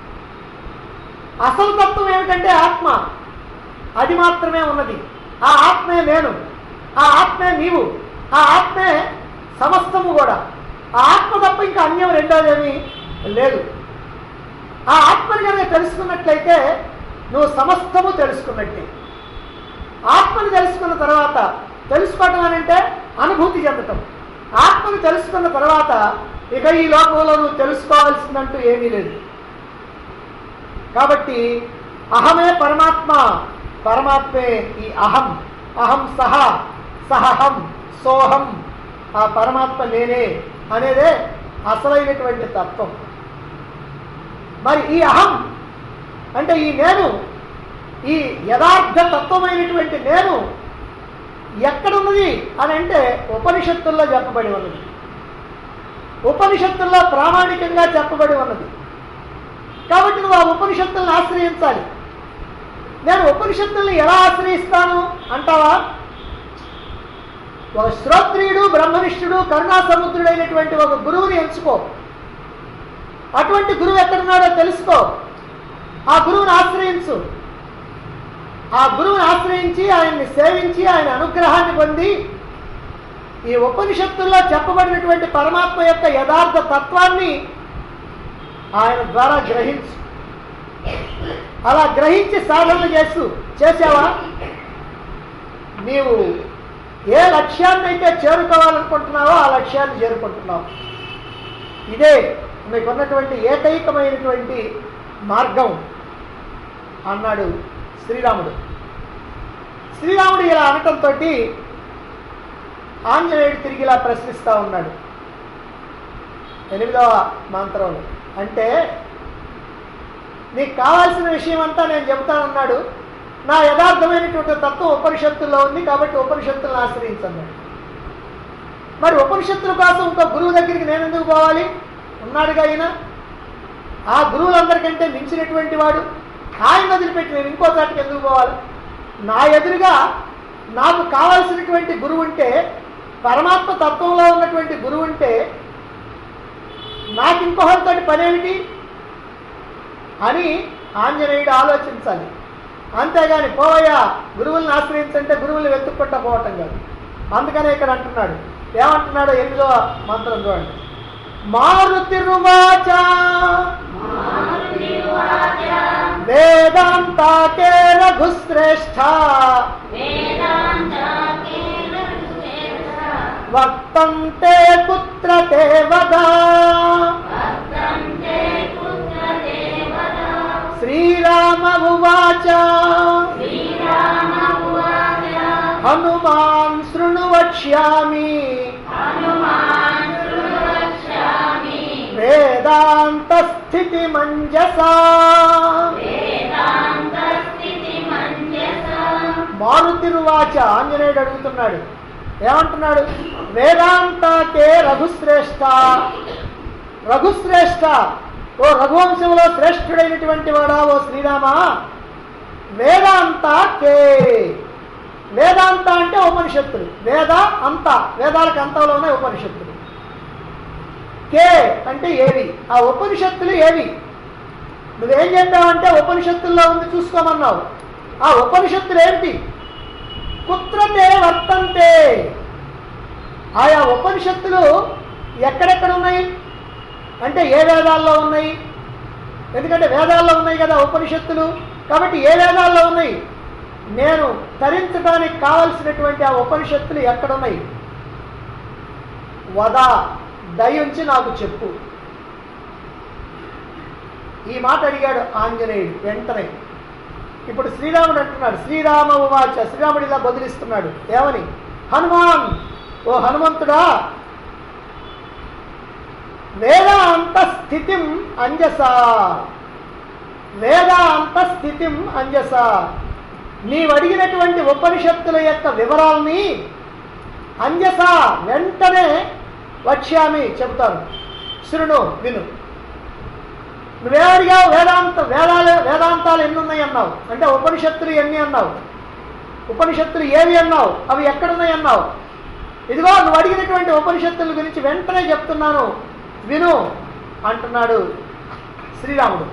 అసలు తత్వం ఏమిటంటే ఆత్మ అది మాత్రమే ఉన్నది ఆ ఆత్మే నేను ఆ ఆత్మే నీవు ఆ ఆత్మే సమస్తము కూడా ఆ ఆత్మ తప్ప ఇంకా అన్యం రెండోదేమీ లేదు ఆ ఆత్మని కనుక తెలుసుకున్నట్లయితే నువ్వు సమస్తము తెలుసుకున్నట్టే ఆత్మని తెలుసుకున్న తర్వాత తెలుసుకోవటం అని అంటే అనుభూతి చెందటం ఆత్మని తెలుసుకున్న తర్వాత ఇక ఈ లోకంలో నువ్వు తెలుసుకోవాల్సిందంటూ ఏమీ లేదు కాబట్టి అహమే పరమాత్మ పరమాత్మే ఈ అహం అహం సహ సహహం సోహం ఆ పరమాత్మ నేనే అనేదే అసలైనటువంటి తత్వం మరి ఈ అహం అంటే ఈ నేను ఈ యథార్థ తత్వమైనటువంటి నేను ఎక్కడున్నది అని అంటే ఉపనిషత్తుల్లో చెప్పబడి ఉన్నది ఉపనిషత్తుల్లో ప్రామాణికంగా చెప్పబడి ఉన్నది కాబట్టి నువ్వు ఆ ఉపనిషత్తులను ఆశ్రయించాలి నేను ఉపనిషత్తుల్ని ఎలా ఆశ్రయిస్తాను అంటావా ఒక శ్రోత్రియుడు బ్రహ్మనిష్ఠుడు కరుణా సముద్రుడైనటువంటి ఒక గురువుని ఎంచుకో అటువంటి గురువు ఎక్కడున్నాడో తెలుసుకో ఆ గురువుని ఆశ్రయించు ఆ గురువుని ఆశ్రయించి ఆయన్ని సేవించి ఆయన అనుగ్రహాన్ని పొంది ఈ ఉపనిషత్తుల్లో చెప్పబడినటువంటి పరమాత్మ యొక్క యథార్థ తత్వాన్ని ఆయన ద్వారా గ్రహించు అలా గ్రహించి సాధనలు చేస్తూ చేసావా నీవు ఏ లక్ష్యాన్ని అయితే చేరుకోవాలనుకుంటున్నావో ఆ లక్ష్యాన్ని చేరుకుంటున్నావు ఇదే నీకున్నటువంటి ఏకైకమైనటువంటి మార్గం అన్నాడు శ్రీరాముడు శ్రీరాముడు ఇలా అనటంతో ఆంజనేయుడు తిరిగి ఇలా ప్రశ్నిస్తూ ఉన్నాడు ఎనిమిదవ మంత్రంలో అంటే నీకు కావాల్సిన విషయం అంతా నేను చెబుతానన్నాడు నా యథార్థమైనటువంటి తత్వం ఉపనిషత్తుల్లో ఉంది కాబట్టి ఉపనిషత్తులను ఆశ్రయించన్నాడు మరి ఉపనిషత్తుల కోసం ఇంకో గురువు దగ్గరికి నేను ఎందుకు పోవాలి ఉన్నాడుగా ఆయన ఆ గురువులందరికంటే మించినటువంటి వాడు ఆయన వదిలిపెట్టి నేను ఇంకో చాటికి ఎందుకు పోవాలి నా ఎదురుగా నాకు కావాల్సినటువంటి గురువు ఉంటే పరమాత్మ తత్వంలో ఉన్నటువంటి గురువు ఉంటే నాకు ఇంకొకరితో పనేమిటి అని ఆంజనేయుడు ఆలోచించాలి అంతేగాని పోవయ్యా గురువుల్ని ఆశ్రయించంటే గురువుల్ని వెతుక్కుంటా పోవటం కాదు అందుకనే ఇక్కడ అంటున్నాడు ఏమంటున్నాడో ఎనిమిదో మంత్రం చూడండి మారుతిరువాచ వేదాంతాకే రఘుశ్రేష్ఠ వర్తంతే కుత్ర తే వద శ్రీరామ ఉవాచ హనుమాన్ శృణు వక్ష్యామి వేదాంత స్థితి మంజసా మారుతిరువాచ ఆంజనేయుడు అడుగుతున్నాడు ఏమంటున్నాడు వేదాంతకే రఘుశ్రేష్ఠ రఘుశ్రేష్ఠ ఓ రఘువంశంలో శ్రేష్ఠుడైనటువంటి వాడా ఓ శ్రీరామ వేదాంత కే వేదాంత అంటే ఉపనిషత్తులు వేద అంత వేదాలకు అంతంలో ఉన్నాయి ఉపనిషత్తులు కే అంటే ఏవి ఆ ఉపనిషత్తులు ఏవి నువ్వేం చెప్పావంటే ఉపనిషత్తుల్లో ఉంది చూసుకోమన్నావు ఆ ఉపనిషత్తులు ఏంటి కుత్రతే వర్తంతే ఆయా ఉపనిషత్తులు ఎక్కడెక్కడ ఉన్నాయి అంటే ఏ వేదాల్లో ఉన్నాయి ఎందుకంటే వేదాల్లో ఉన్నాయి కదా ఉపనిషత్తులు కాబట్టి ఏ వేదాల్లో ఉన్నాయి నేను తరించడానికి కావలసినటువంటి ఆ ఉపనిషత్తులు ఎక్కడున్నాయి వదా దయించి నాకు చెప్పు ఈ మాట అడిగాడు ఆంజనేయుడు వెంటనే ఇప్పుడు శ్రీరాముడు అంటున్నాడు శ్రీరామ ఉవాచ శ్రీరాముడు ఇలా బదులిస్తున్నాడు ఏమని హనుమాన్ ఓ హనుమంతుడా వేదాంత స్థితిం అంజస వేదాంత స్థితిం అంజస నీవు అడిగినటువంటి ఉపనిషత్తుల యొక్క వివరాల్ని అంజస వెంటనే వచ్చామి చెబుతాను శృణు విను నువ్వేమడిగావు వేదాంత వేదాలు వేదాంతాలు ఎన్ని ఉన్నాయి అన్నావు అంటే ఉపనిషత్తులు ఎన్ని అన్నావు ఉపనిషత్తులు ఏవి అన్నావు అవి ఎక్కడున్నాయి అన్నావు ఇదిగో నువ్వు అడిగినటువంటి ఉపనిషత్తుల గురించి వెంటనే చెప్తున్నాను విను అంటున్నాడు శ్రీరాముడు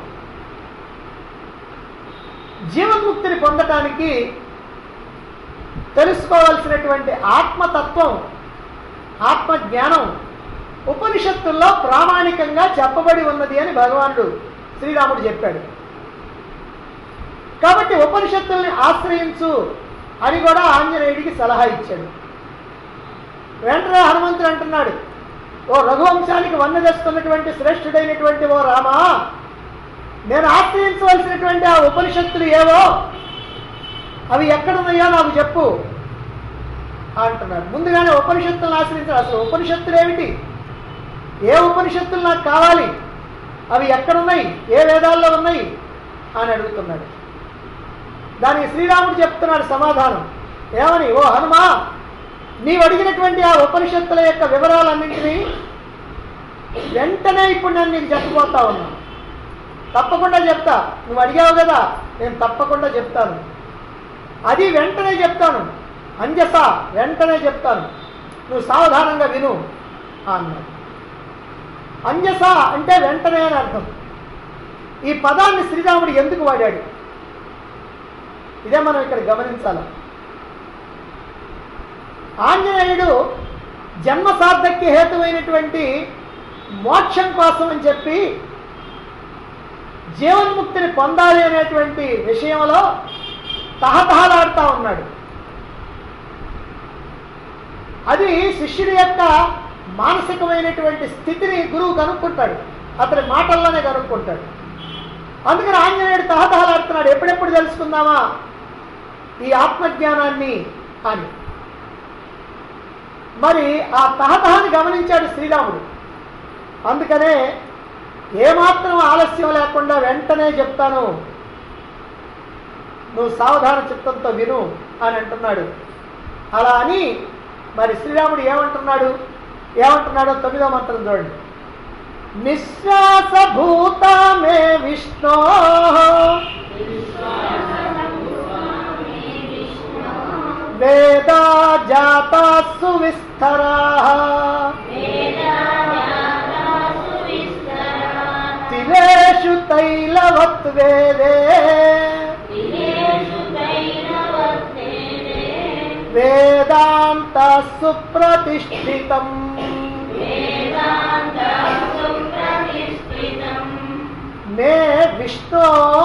జీవన్ముక్తిని పొందటానికి తెలుసుకోవాల్సినటువంటి ఆత్మతత్వం ఆత్మజ్ఞానం ఉపనిషత్తుల్లో ప్రామాణికంగా చెప్పబడి ఉన్నది అని భగవానుడు శ్రీరాముడు చెప్పాడు కాబట్టి ఉపనిషత్తుల్ని ఆశ్రయించు అని కూడా ఆంజనేయుడికి సలహా ఇచ్చాడు వెంటనే హనుమంతుడు అంటున్నాడు ఓ రఘువంశానికి వన్న తెస్తున్నటువంటి శ్రేష్ఠుడైనటువంటి ఓ రామా నేను ఆశ్రయించవలసినటువంటి ఆ ఉపనిషత్తులు ఏవో అవి ఎక్కడున్నాయో నాకు చెప్పు అంటున్నాడు ముందుగానే ఉపనిషత్తులను ఆశ్రయించాడు అసలు ఉపనిషత్తులు ఏమిటి ఏ ఉపనిషత్తులు నాకు కావాలి అవి ఎక్కడున్నాయి ఏ వేదాల్లో ఉన్నాయి అని అడుగుతున్నాడు దానికి శ్రీరాముడు చెప్తున్నాడు సమాధానం ఏమని ఓ హనుమా నీవు అడిగినటువంటి ఆ ఉపనిషత్తుల యొక్క వివరాలన్నింటినీ వెంటనే ఇప్పుడు నేను నీకు చెప్పబోతా ఉన్నా తప్పకుండా చెప్తా నువ్వు అడిగావు కదా నేను తప్పకుండా చెప్తాను అది వెంటనే చెప్తాను అంజస వెంటనే చెప్తాను నువ్వు సావధానంగా విను అన్నాడు అంజస అంటే వెంటనే అని అర్థం ఈ పదాన్ని శ్రీరాముడు ఎందుకు వాడాడు ఇదే మనం ఇక్కడ గమనించాలి ఆంజనేయుడు జన్మ సార్థక్య హేతువైనటువంటి మోక్షం కోసం అని చెప్పి జీవన్ముక్తిని పొందాలి అనేటువంటి విషయంలో తహతహలాడుతూ ఉన్నాడు అది శిష్యుడి యొక్క మానసికమైనటువంటి స్థితిని గురువు కనుక్కుంటాడు అతని మాటల్లోనే కనుక్కుంటాడు అందుకని ఆంజనేయుడు తహతహలాడుతున్నాడు ఎప్పుడెప్పుడు తెలుసుకుందామా ఈ ఆత్మజ్ఞానాన్ని అని మరి ఆ తహతహని గమనించాడు శ్రీరాముడు అందుకనే ఏమాత్రం ఆలస్యం లేకుండా వెంటనే చెప్తాను నువ్వు సావధాన చిత్తంతో విను అని అంటున్నాడు అలా అని మరి శ్రీరాముడు ఏమంటున్నాడు ఏమంటున్నాడో తొమ్మిదో మంత్రం చూడండి నిశ్వాస భూత మే విష్ణు వేదా జాతా సువిస్తరా తిలేషు తైలవత్ వేదే వేదాంత సుప్రతిష్ఠితం మే విష్ణు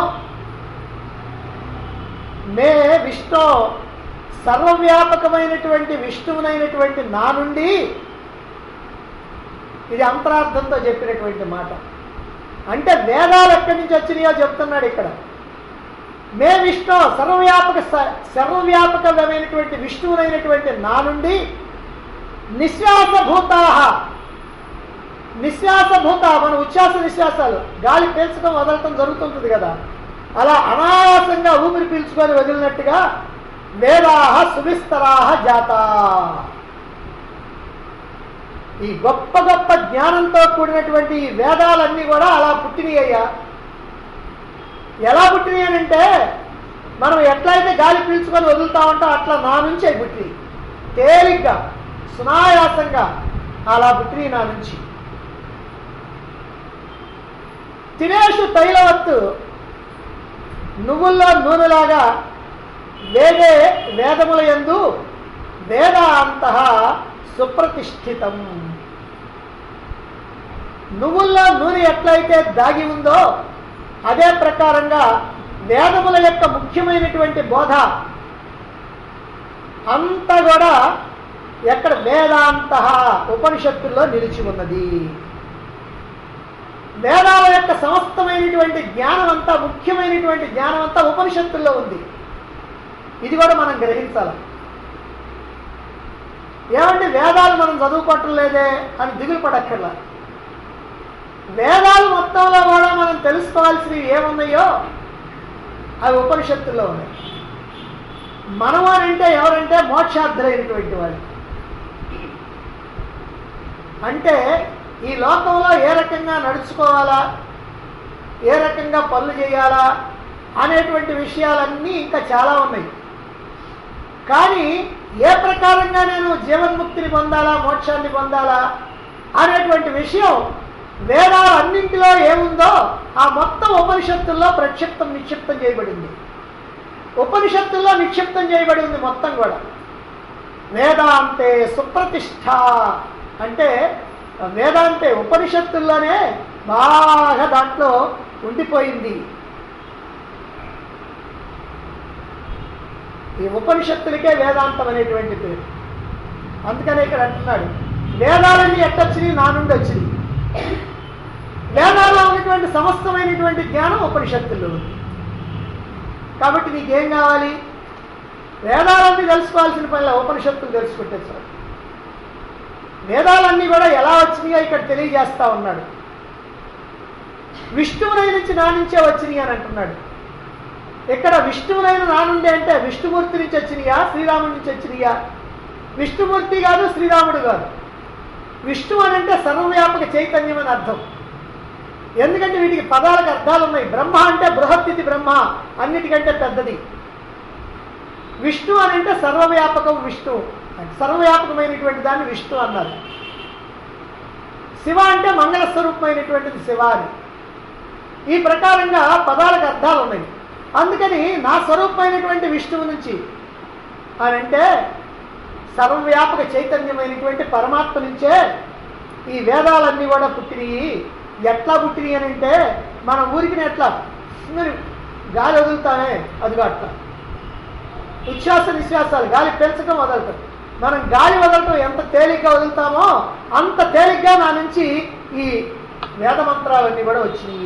మే విష్ణు సర్వవ్యాపకమైనటువంటి విష్ణువునైనటువంటి నా నుండి ఇది అంతరార్థంతో చెప్పినటువంటి మాట అంటే వేదాలు ఎక్కడి నుంచి వచ్చినాయో చెప్తున్నాడు ఇక్కడ మే విష్ణు సర్వవ్యాపక స- సర్వవ్యాపకమైనటువంటి విష్ణువునైనటువంటి నా నుండి నిశ్వాసభూతాహ నిశ్వాసభూత మన ఉచ్ఛ్వాస నిశ్వాసాలు గాలి పీల్చడం వదలటం జరుగుతుంటుంది కదా అలా అనాయాసంగా ఊపిరి పీల్చుకొని వదిలినట్టుగా వేదాహ సువిస్తరాహ జాతా ఈ గొప్ప గొప్ప జ్ఞానంతో కూడినటువంటి ఈ వేదాలన్నీ కూడా అలా పుట్టినాయ్యా ఎలా పుట్టినాయనంటే మనం ఎట్లయితే గాలి పీల్చుకొని వదులుతా ఉంటాం అట్లా నా నుంచే పుట్టి తేలిగ్గా సునాయాసంగా అలా పుట్టినాయి నా నుంచి తినేషు తైలవత్తు నువ్వుల్లో నూనెలాగా వేదే వేదముల యందు వేదాంత సుప్రతిష్ఠితం నువ్వుల్లో నూనె ఎట్లయితే దాగి ఉందో అదే ప్రకారంగా వేదముల యొక్క ముఖ్యమైనటువంటి బోధ అంతా కూడా ఎక్కడ వేదాంత ఉపనిషత్తుల్లో నిలిచి ఉన్నది వేదాల యొక్క సమస్తమైనటువంటి జ్ఞానం అంతా ముఖ్యమైనటువంటి జ్ఞానం అంతా ఉపనిషత్తుల్లో ఉంది ఇది కూడా మనం గ్రహించాలి ఏమంటే వేదాలు మనం చదువుకోవటం లేదే అని దిగులు పడక్కర్లా వేదాలు మొత్తంలో కూడా మనం తెలుసుకోవాల్సినవి ఏమున్నాయో అవి ఉపనిషత్తుల్లో ఉన్నాయి మనం అని అంటే ఎవరంటే మోక్షార్థులైనటువంటి వాళ్ళు అంటే ఈ లోకంలో ఏ రకంగా నడుచుకోవాలా ఏ రకంగా పనులు చేయాలా అనేటువంటి విషయాలన్నీ ఇంకా చాలా ఉన్నాయి కానీ ఏ ప్రకారంగా నేను జీవన్ముక్తిని పొందాలా మోక్షాన్ని పొందాలా అనేటువంటి విషయం వేదాలన్నింటిలో ఏముందో ఆ మొత్తం ఉపనిషత్తుల్లో ప్రక్షిప్తం నిక్షిప్తం చేయబడింది ఉపనిషత్తుల్లో నిక్షిప్తం చేయబడి ఉంది మొత్తం కూడా వేదాంతే సుప్రతిష్ఠ అంటే వేదాంతే ఉపనిషత్తుల్లోనే బాగా దాంట్లో ఉండిపోయింది ఈ ఉపనిషత్తులకే వేదాంతం అనేటువంటి పేరు అందుకనే ఇక్కడ అంటున్నాడు వేదాలన్నీ ఎట్టొచ్చినాయి నా నుండి వచ్చినాయి వేదాల్లో ఉన్నటువంటి సమస్తమైనటువంటి జ్ఞానం ఉపనిషత్తుల్లో ఉంది కాబట్టి నీకేం కావాలి వేదాలన్నీ తెలుసుకోవాల్సిన పనిలో ఉపనిషత్తులు తెలుసుకుంటే చాలు వేదాలన్నీ కూడా ఎలా వచ్చినాయో ఇక్కడ తెలియజేస్తా ఉన్నాడు విష్ణువునై నుంచి నా నుంచే వచ్చినాయి అని అంటున్నాడు ఇక్కడ విష్ణువునైన నా నుండి అంటే విష్ణుమూర్తి నుంచి వచ్చినాయా శ్రీరాముడి నుంచి వచ్చినాయా విష్ణుమూర్తి కాదు శ్రీరాముడు కాదు విష్ణు అని అంటే సర్వవ్యాపక చైతన్యం అని అర్థం ఎందుకంటే వీటికి పదాలకు అర్థాలు ఉన్నాయి బ్రహ్మ అంటే బృహత్తిథి బ్రహ్మ అన్నిటికంటే పెద్దది విష్ణు అని అంటే సర్వవ్యాపకం విష్ణు సర్వవ్యాపకమైనటువంటి దాన్ని విష్ణు అన్నారు శివ అంటే మంగళ స్వరూపమైనటువంటిది శివ అని ఈ ప్రకారంగా పదాలకు అర్థాలు ఉన్నాయి అందుకని నా స్వరూపమైనటువంటి విష్ణువు నుంచి అని అంటే సర్వవ్యాపక చైతన్యమైనటువంటి పరమాత్మ నుంచే ఈ వేదాలన్నీ కూడా పుట్టినవి ఎట్లా పుట్టినవి అని అంటే మన ఊరికి ఎట్లా మీరు గాలి వదులుతామే అదిగో అట్లా ఉచ్ఛ్వాస నిశ్వాసాలు గాలి పెంచడం వదలటం మనం గాలి వదలటం ఎంత తేలిగ్గా వదులుతామో అంత తేలిగ్గా నా నుంచి ఈ వేద మంత్రాలన్నీ కూడా వచ్చినాయి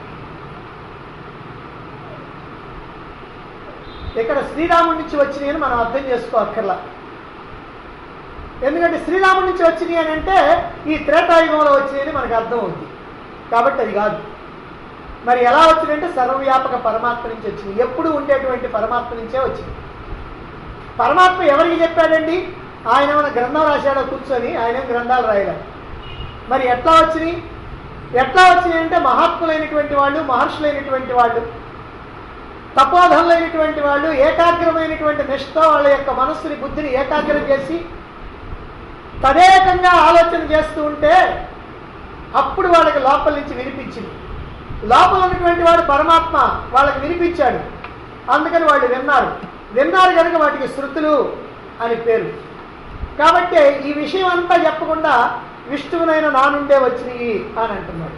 ఇక్కడ శ్రీరాముడి నుంచి వచ్చినాయి అని మనం అర్థం చేసుకోక్కర్లా ఎందుకంటే శ్రీరాముడి నుంచి వచ్చినాయి అని అంటే ఈ త్రేతాయుగంలో వచ్చినాయి అని మనకు అర్థం అవుతుంది కాబట్టి అది కాదు మరి ఎలా వచ్చినాయంటే సర్వవ్యాపక పరమాత్మ నుంచి వచ్చింది ఎప్పుడు ఉండేటువంటి పరమాత్మ నుంచే వచ్చింది పరమాత్మ ఎవరికి చెప్పాడండి ఆయన ఏమైనా గ్రంథం రాశాడో కూర్చొని ఆయన ఏం గ్రంథాలు రాయలేదు మరి ఎట్లా వచ్చినాయి ఎట్లా వచ్చినాయి అంటే మహాత్ములైనటువంటి వాళ్ళు మహర్షులైనటువంటి వాళ్ళు తపోధనులైనటువంటి వాళ్ళు ఏకాగ్రమైనటువంటి నిష్ఠతో వాళ్ళ యొక్క మనస్సుని బుద్ధిని ఏకాగ్రం చేసి తదేకంగా ఆలోచన చేస్తూ ఉంటే అప్పుడు వాళ్ళకి లోపల నుంచి వినిపించింది లోపల ఉన్నటువంటి వాడు పరమాత్మ వాళ్ళకి వినిపించాడు అందుకని వాళ్ళు విన్నారు విన్నారు కనుక వాటికి శృతులు అని పేరు కాబట్టి ఈ విషయం అంతా చెప్పకుండా విష్ణువునైన నా నుండే వచ్చినాయి అని అంటున్నాడు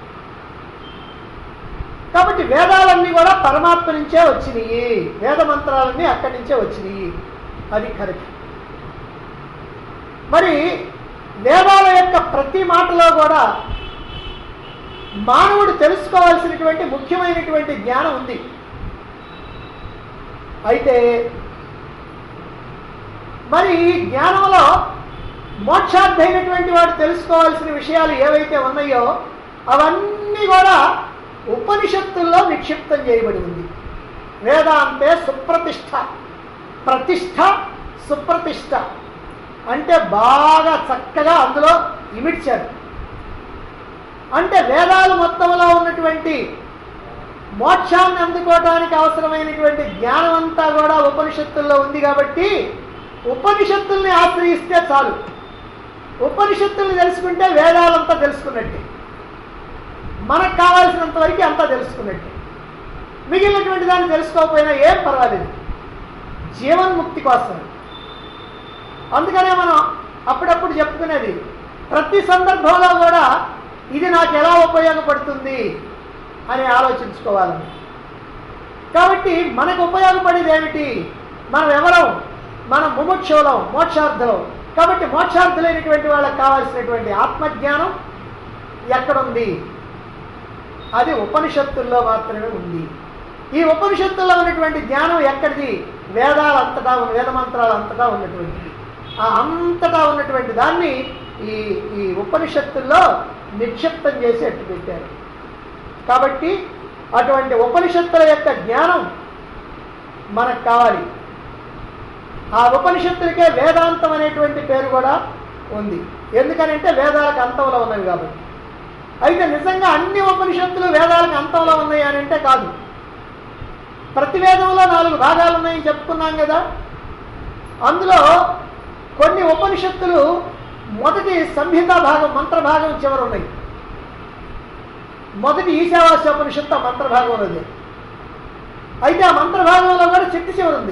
కాబట్టి వేదాలన్నీ కూడా పరమాత్మ నుంచే వచ్చినాయి వేద మంత్రాలన్నీ అక్కడి నుంచే వచ్చినాయి అది కరెక్ట్ మరి వేదాల యొక్క ప్రతి మాటలో కూడా మానవుడు తెలుసుకోవాల్సినటువంటి ముఖ్యమైనటువంటి జ్ఞానం ఉంది అయితే మరి ఈ జ్ఞానంలో మోక్షార్థైనటువంటి వాడు తెలుసుకోవాల్సిన విషయాలు ఏవైతే ఉన్నాయో అవన్నీ కూడా ఉపనిషత్తుల్లో నిక్షిప్తం చేయబడి ఉంది వేదాంతే సుప్రతిష్ఠ ప్రతిష్ఠ సుప్రతిష్ఠ అంటే బాగా చక్కగా అందులో ఇమిడ్చారు అంటే వేదాలు మొత్తంలో ఉన్నటువంటి మోక్షాన్ని అందుకోవడానికి అవసరమైనటువంటి జ్ఞానం అంతా కూడా ఉపనిషత్తుల్లో ఉంది కాబట్టి ఉపనిషత్తుల్ని ఆశ్రయిస్తే చాలు ఉపనిషత్తుల్ని తెలుసుకుంటే వేదాలంతా తెలుసుకున్నట్టే మనకు కావాల్సినంత వరకు అంతా తెలుసుకున్నట్టే మిగిలినటువంటి దాన్ని తెలుసుకోకపోయినా ఏం పర్వాలేదు జీవన్ముక్తి కోసం అందుకనే మనం అప్పుడప్పుడు చెప్పుకునేది ప్రతి సందర్భంలో కూడా ఇది నాకు ఎలా ఉపయోగపడుతుంది అని ఆలోచించుకోవాలని కాబట్టి మనకు ఉపయోగపడేది ఏమిటి మనం ఎవరం మనం ముముక్షులం మోక్షార్థులం కాబట్టి మోక్షార్థులైనటువంటి వాళ్ళకి కావాల్సినటువంటి ఆత్మజ్ఞానం ఎక్కడుంది అది ఉపనిషత్తుల్లో మాత్రమే ఉంది ఈ ఉపనిషత్తుల్లో ఉన్నటువంటి జ్ఞానం ఎక్కడిది వేదాల అంతటా వేద మంత్రాలు అంతటా ఉన్నటువంటిది ఆ అంతటా ఉన్నటువంటి దాన్ని ఈ ఈ ఉపనిషత్తుల్లో నిక్షిప్తం చేసి ఎట్టు పెట్టారు కాబట్టి అటువంటి ఉపనిషత్తుల యొక్క జ్ఞానం మనకు కావాలి ఆ ఉపనిషత్తులకే వేదాంతం అనేటువంటి పేరు కూడా ఉంది ఎందుకనంటే వేదాలకు అంతంలో ఉన్నవి కాబట్టి అయితే నిజంగా అన్ని ఉపనిషత్తులు వేదాలకు అంతంలో ఉన్నాయి అని అంటే కాదు ప్రతి వేదంలో నాలుగు భాగాలు ఉన్నాయని చెప్పుకున్నాం కదా అందులో కొన్ని ఉపనిషత్తులు మొదటి సంహిత భాగం మంత్ర భాగం చివర ఉన్నాయి మొదటి ఈశావాస్య ఉపనిషత్తు ఆ మంత్ర భాగం ఉన్నది అయితే ఆ మంత్ర భాగంలో కూడా చిట్టి చివరి ఉంది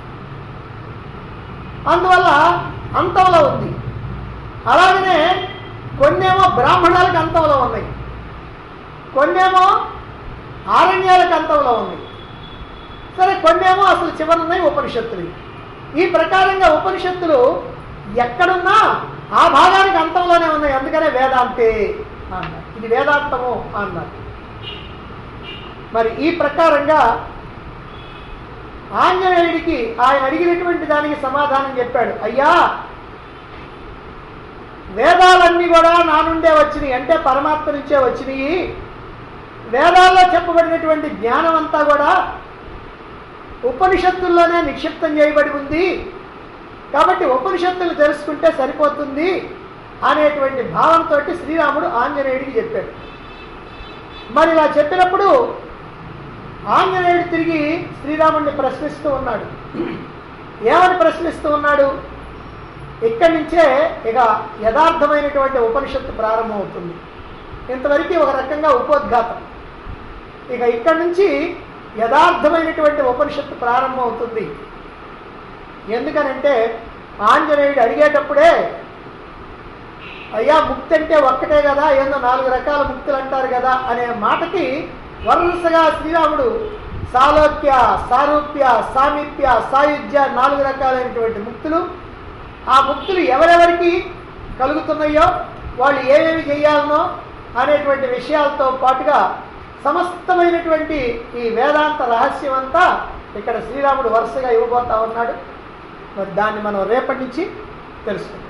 అందువల్ల అంతంలో ఉంది అలాగనే కొన్నేమో బ్రాహ్మణాలకు అంతంలో ఉన్నాయి కొన్నేమో ఆరణ్యాలకు అంతంలో ఉన్నాయి సరే కొన్నేమో అసలు చివరి ఉన్నాయి ఉపనిషత్తులు ఈ ప్రకారంగా ఉపనిషత్తులు ఎక్కడున్నా ఆ భాగానికి అంతంలోనే ఉన్నాయి అందుకనే వేదాంతే అన్నారు ఇది వేదాంతము అన్నారు మరి ఈ ప్రకారంగా ఆంజనేయుడికి ఆయన అడిగినటువంటి దానికి సమాధానం చెప్పాడు అయ్యా వేదాలన్నీ కూడా నా నుండే వచ్చినాయి అంటే పరమాత్మ నుంచే వచ్చినాయి వేదాల్లో చెప్పబడినటువంటి జ్ఞానం అంతా కూడా ఉపనిషత్తుల్లోనే నిక్షిప్తం చేయబడి ఉంది కాబట్టి ఉపనిషత్తులు తెలుసుకుంటే సరిపోతుంది అనేటువంటి భావంతో శ్రీరాముడు ఆంజనేయుడికి చెప్పాడు మరి ఇలా చెప్పినప్పుడు ఆంజనేయుడు తిరిగి శ్రీరాముడిని ప్రశ్నిస్తూ ఉన్నాడు ఏమని ప్రశ్నిస్తూ ఉన్నాడు ఇక్కడి నుంచే ఇక యథార్థమైనటువంటి ఉపనిషత్తు ప్రారంభమవుతుంది ఇంతవరకు ఒక రకంగా ఉపోద్ఘాతం ఇక ఇక్కడి నుంచి యథార్థమైనటువంటి ఉపనిషత్తు ప్రారంభమవుతుంది ఎందుకనంటే ఆంజనేయుడు అడిగేటప్పుడే అయ్యా ముక్తి అంటే ఒక్కటే కదా ఏందో నాలుగు రకాల ముక్తులు అంటారు కదా అనే మాటకి వరుసగా శ్రీరాముడు సాలోక్య సారూప్య సామీప్య సాయుధ్య నాలుగు రకాలైనటువంటి ముక్తులు ఆ ముక్తులు ఎవరెవరికి కలుగుతున్నాయో వాళ్ళు ఏమేమి చేయాలనో అనేటువంటి విషయాలతో పాటుగా సమస్తమైనటువంటి ఈ వేదాంత రహస్యం అంతా ఇక్కడ శ్రీరాముడు వరుసగా ఇవ్వబోతా ఉన్నాడు మరి దాన్ని మనం రేపటి నుంచి తెలుసుకుందాం